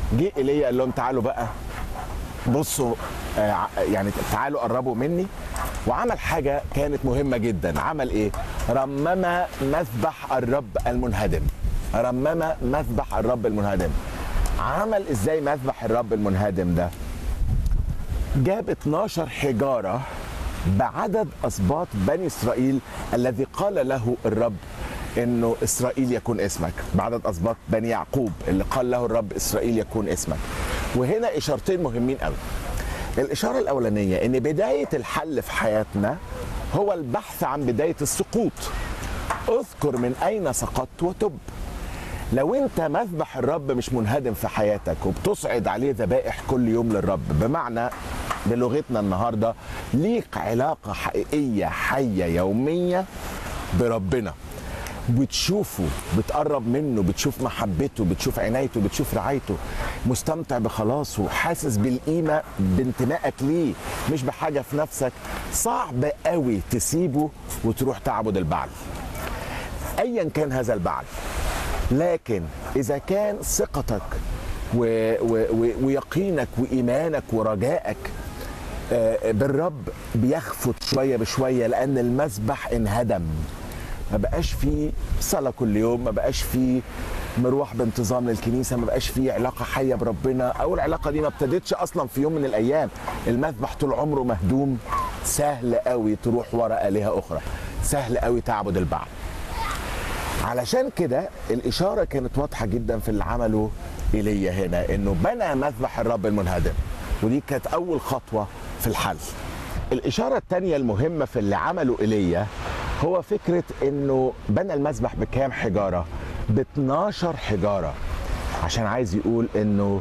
جه ايليا قال لهم تعالوا بقى بصوا آه، ع- يعني تعالوا قربوا مني وعمل حاجه كانت مهمه جدا عمل ايه رمم مذبح الرب المنهدم رمم مذبح الرب المنهدم عمل ازاي مذبح الرب المنهدم ده جاب 12 حجاره بعدد اسباط بني اسرائيل الذي قال له الرب انه اسرائيل يكون اسمك بعدد اسباط بني يعقوب اللي قال له الرب اسرائيل يكون اسمك وهنا اشارتين مهمين قوي الاشاره الاولانيه ان بدايه الحل في حياتنا هو البحث عن بدايه السقوط اذكر من اين سقطت وتب لو انت مذبح الرب مش منهدم في حياتك وبتصعد عليه ذبائح كل يوم للرب بمعنى بلغتنا النهارده ليك علاقه حقيقيه حيه يوميه بربنا بتشوفه بتقرب منه بتشوف محبته بتشوف عنايته بتشوف رعايته مستمتع بخلاصه حاسس بالقيمه بانتمائك ليه مش بحاجه في نفسك صعب قوي تسيبه وتروح تعبد البعل ايا كان هذا البعل لكن اذا كان ثقتك و... و... و... ويقينك وايمانك ورجائك آه، بالرب بيخفت شويه بشويه لان المسبح انهدم ما بقاش فيه صلاه كل يوم ما بقاش فيه مروح بانتظام للكنيسه ما بقاش فيه علاقه حيه بربنا او العلاقه دي ما ابتدتش اصلا في يوم من الايام المذبح طول عمره مهدوم سهل قوي تروح ورا الهه اخرى سهل قوي تعبد البعل علشان كده الإشارة كانت واضحة جدا في اللي عمله إيليا هنا إنه بنى مذبح الرب المنهدم ودي كانت أول خطوة في الحل الإشارة الثانية المهمة في اللي عمله إيليا هو فكرة إنه بنى المذبح بكام حجارة؟ ب 12 حجارة عشان عايز يقول إنه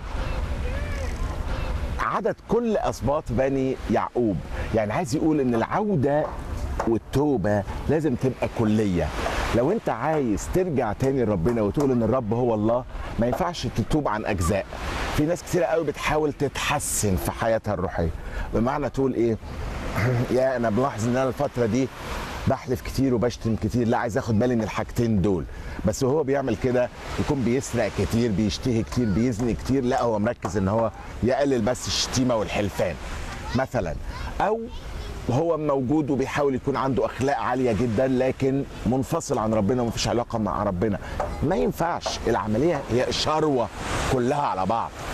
عدد كل اسباط بني يعقوب يعني عايز يقول ان العوده والتوبه لازم تبقى كليه لو انت عايز ترجع تاني لربنا وتقول ان الرب هو الله ما ينفعش تتوب عن اجزاء في ناس كتير قوي بتحاول تتحسن في حياتها الروحيه بمعنى تقول ايه يا انا بلاحظ ان انا الفتره دي بحلف كتير وبشتم كتير لا عايز اخد بالي من الحاجتين دول بس وهو بيعمل كده يكون بيسرق كتير بيشتهي كتير بيزني كتير لا هو مركز ان هو يقلل بس الشتيمه والحلفان مثلا او هو موجود وبيحاول يكون عنده اخلاق عاليه جدا لكن منفصل عن ربنا ومفيش علاقه مع ربنا ما ينفعش العمليه هي شروه كلها على بعض